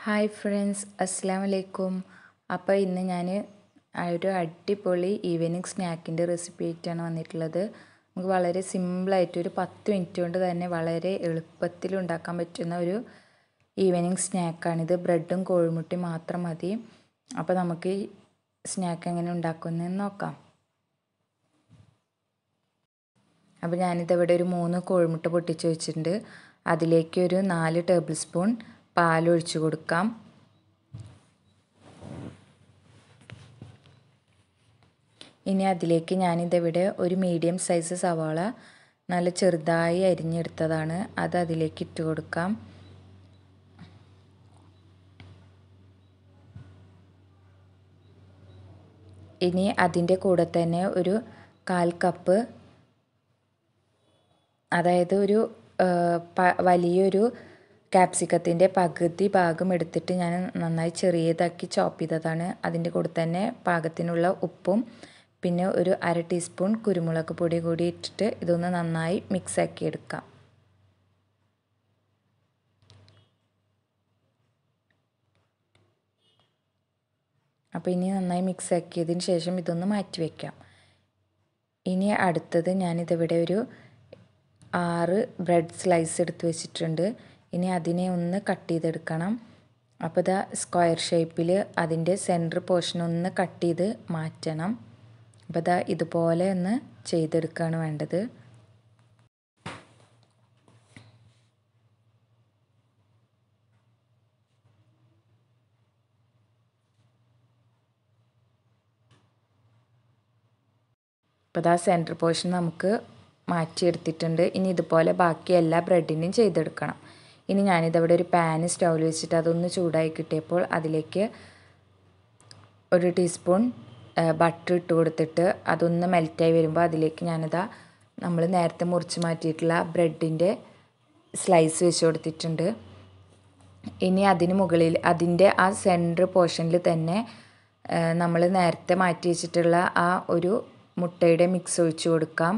hi friends അസ്സാം വലൈക്കും അപ്പോൾ ഇന്ന് ഞാൻ ഒരു അടിപൊളി ഈവനിങ് സ്നാക്കിൻ്റെ റെസിപ്പി ആയിട്ടാണ് വന്നിട്ടുള്ളത് നമുക്ക് വളരെ സിമ്പിളായിട്ട് ഒരു പത്ത് മിനിറ്റ് കൊണ്ട് തന്നെ വളരെ എളുപ്പത്തിൽ ഉണ്ടാക്കാൻ പറ്റുന്ന ഒരു ഈവനിങ് സ്നാക്കാണിത് ബ്രെഡും കോഴിമുട്ടയും മാത്രം മതി അപ്പോൾ നമുക്ക് ഈ സ്നാക്ക് എങ്ങനെ ഉണ്ടാക്കുന്നതെന്ന് നോക്കാം അപ്പോൾ ഞാനിതിവിടെ ഒരു മൂന്ന് കോഴിമുട്ട പൊട്ടിച്ച് വെച്ചിട്ടുണ്ട് അതിലേക്ക് ഒരു നാല് ടേബിൾ സ്പൂൺ പാലൊഴിച്ച് കൊടുക്കാം ഇനി അതിലേക്ക് ഞാനിതിവിടെ ഒരു മീഡിയം സൈസ് സവാള നല്ല ചെറുതായി അരിഞ്ഞെടുത്തതാണ് അത് അതിലേക്ക് ഇട്ട് കൊടുക്കാം ഇനി അതിൻ്റെ കൂടെ തന്നെ ഒരു കാൽ കപ്പ് അതായത് ഒരു വലിയൊരു ക്യാപ്സിക്കത്തിൻ്റെ പകുതി ഭാഗം എടുത്തിട്ട് ഞാൻ നന്നായി ചെറിയതാക്കി ചോപ്പ് ചെയ്തതാണ് അതിൻ്റെ കൂടെ തന്നെ പാകത്തിനുള്ള ഉപ്പും പിന്നെ ഒരു അര ടീസ്പൂൺ കുരുമുളക് പൊടി കൂടി ഇട്ടിട്ട് ഇതൊന്ന് നന്നായി മിക്സ് ആക്കി എടുക്കാം അപ്പോൾ ഇനി നന്നായി മിക്സ് ആക്കിയതിന് ശേഷം ഇതൊന്ന് മാറ്റി വയ്ക്കാം ഇനി അടുത്തത് ഞാനിതിവിടെ ഒരു ആറ് ബ്രെഡ് സ്ലൈസ് എടുത്ത് വെച്ചിട്ടുണ്ട് ഇനി അതിനെ ഒന്ന് കട്ട് ചെയ്തെടുക്കണം അപ്പോൾ ഇതാ സ്ക്വയർ ഷേപ്പിൽ അതിൻ്റെ സെൻറ്റർ പോർഷൻ ഒന്ന് കട്ട് ചെയ്ത് മാറ്റണം അപ്പോൾ ഇതാ ഇതുപോലെ ഒന്ന് ചെയ്തെടുക്കുകയാണ് വേണ്ടത് അപ്പോൾ ഇതാ സെൻറ്റർ പോർഷൻ നമുക്ക് മാറ്റിയെടുത്തിട്ടുണ്ട് ഇനി ഇതുപോലെ ബാക്കി എല്ലാ ബ്രെഡിനും ചെയ്തെടുക്കണം ഇനി ഞാനിതവിടെ ഒരു പാന് സ്റ്റൗവിൽ വെച്ചിട്ട് അതൊന്ന് ചൂടായി കിട്ടിയപ്പോൾ അതിലേക്ക് ഒരു ടീസ്പൂൺ ബട്ടർ ഇട്ട് കൊടുത്തിട്ട് അതൊന്ന് മെൽറ്റായി വരുമ്പോൾ അതിലേക്ക് ഞാനിതാ നമ്മൾ നേരത്തെ മുറിച്ച് മാറ്റിയിട്ടുള്ള ബ്രെഡിൻ്റെ സ്ലൈസ് വെച്ച് കൊടുത്തിട്ടുണ്ട് ഇനി അതിന് മുകളിൽ അതിൻ്റെ ആ സെൻറ്റർ പോർഷനിൽ തന്നെ നമ്മൾ നേരത്തെ മാറ്റി വെച്ചിട്ടുള്ള ആ ഒരു മുട്ടയുടെ മിക്സ് ഒഴിച്ചു കൊടുക്കാം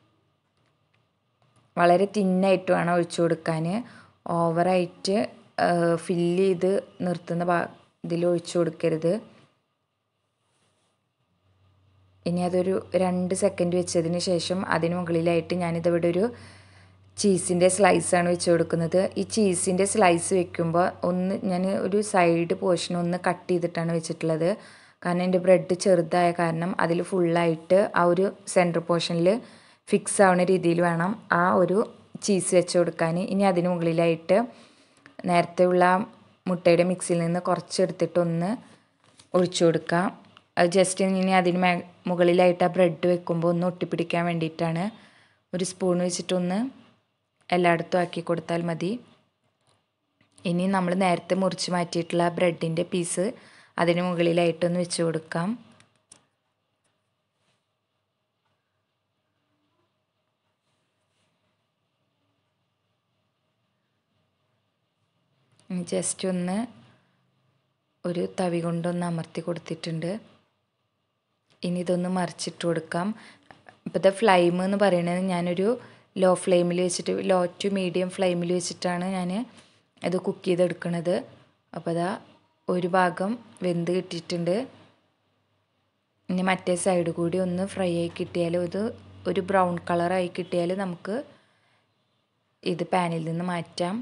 വളരെ തിന്നായിട്ട് വേണം ഒഴിച്ചു കൊടുക്കാൻ ഓവറായിട്ട് ഫില്ല് ചെയ്ത് നിർത്തുന്ന ഭാ ഇതിൽ ഒഴിച്ചു കൊടുക്കരുത് ഇനി അതൊരു രണ്ട് സെക്കൻഡ് വെച്ചതിന് ശേഷം അതിന് മുകളിലായിട്ട് ഞാനിതിവിടെ ഒരു ചീസിൻ്റെ സ്ലൈസാണ് വെച്ച് കൊടുക്കുന്നത് ഈ ചീസിൻ്റെ സ്ലൈസ് വെക്കുമ്പോൾ ഒന്ന് ഞാൻ ഒരു സൈഡ് പോർഷൻ ഒന്ന് കട്ട് ചെയ്തിട്ടാണ് വെച്ചിട്ടുള്ളത് കാരണം എൻ്റെ ബ്രെഡ് ചെറുതായ കാരണം അതിൽ ഫുള്ളായിട്ട് ആ ഒരു സെൻറ്റർ പോർഷനിൽ ഫിക്സ് ആവുന്ന രീതിയിൽ വേണം ആ ഒരു ചീസ് വെച്ച് കൊടുക്കാൻ ഇനി അതിന് മുകളിലായിട്ട് നേരത്തെ ഉള്ള മുട്ടയുടെ മിക്സിയിൽ നിന്ന് കുറച്ചെടുത്തിട്ട് ഒന്ന് ഒഴിച്ചു കൊടുക്കാം അത് ജസ്റ്റ് ഇനി അതിന് മേ മുകളിലായിട്ട് ആ ബ്രെഡ് വെക്കുമ്പോൾ ഒന്ന് ഒട്ടിപ്പിടിക്കാൻ വേണ്ടിയിട്ടാണ് ഒരു സ്പൂൺ വെച്ചിട്ടൊന്ന് എല്ലായിടത്തും ആക്കി കൊടുത്താൽ മതി ഇനി നമ്മൾ നേരത്തെ മുറിച്ച് മാറ്റിയിട്ടുള്ള ബ്രെഡിൻ്റെ പീസ് അതിന് മുകളിലായിട്ടൊന്ന് വെച്ച് കൊടുക്കാം ജസ്റ്റ് ഒന്ന് ഒരു തവി കൊണ്ടൊന്ന് അമർത്തി കൊടുത്തിട്ടുണ്ട് ഇനി ഇതൊന്ന് മറിച്ചിട്ട് കൊടുക്കാം ഇപ്പോഴത്തെ ഫ്ലെയിം എന്ന് പറയുന്നത് ഞാനൊരു ലോ ഫ്ലെയിമിൽ വെച്ചിട്ട് ലോ ടു മീഡിയം ഫ്ലെയിമിൽ വെച്ചിട്ടാണ് ഞാൻ ഇത് കുക്ക് ചെയ്തെടുക്കുന്നത് അപ്പോൾ അതാ ഒരു ഭാഗം വെന്ത് കിട്ടിയിട്ടുണ്ട് ഇനി മറ്റേ സൈഡ് കൂടി ഒന്ന് ഫ്രൈ ആയി കിട്ടിയാൽ ഇത് ഒരു ബ്രൗൺ കളറായി കിട്ടിയാൽ നമുക്ക് ഇത് പാനിൽ നിന്ന് മാറ്റാം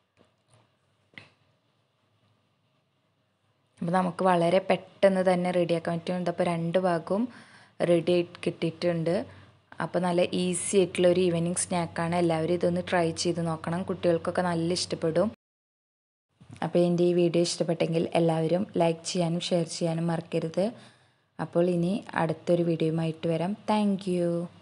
അപ്പോൾ നമുക്ക് വളരെ പെട്ടെന്ന് തന്നെ റെഡിയാക്കാൻ പറ്റും ഇതപ്പോൾ രണ്ട് ഭാഗവും റെഡി ആയി കിട്ടിയിട്ടുണ്ട് അപ്പോൾ നല്ല ഈസി ആയിട്ടുള്ള ഒരു ഈവനിങ് സ്നാക്കാണ് എല്ലാവരും ഇതൊന്ന് ട്രൈ ചെയ്ത് നോക്കണം കുട്ടികൾക്കൊക്കെ നല്ല ഇഷ്ടപ്പെടും അപ്പോൾ എൻ്റെ ഈ വീഡിയോ ഇഷ്ടപ്പെട്ടെങ്കിൽ എല്ലാവരും ലൈക്ക് ചെയ്യാനും ഷെയർ ചെയ്യാനും മറക്കരുത് അപ്പോൾ ഇനി അടുത്തൊരു വീഡിയോയുമായിട്ട് വരാം താങ്ക്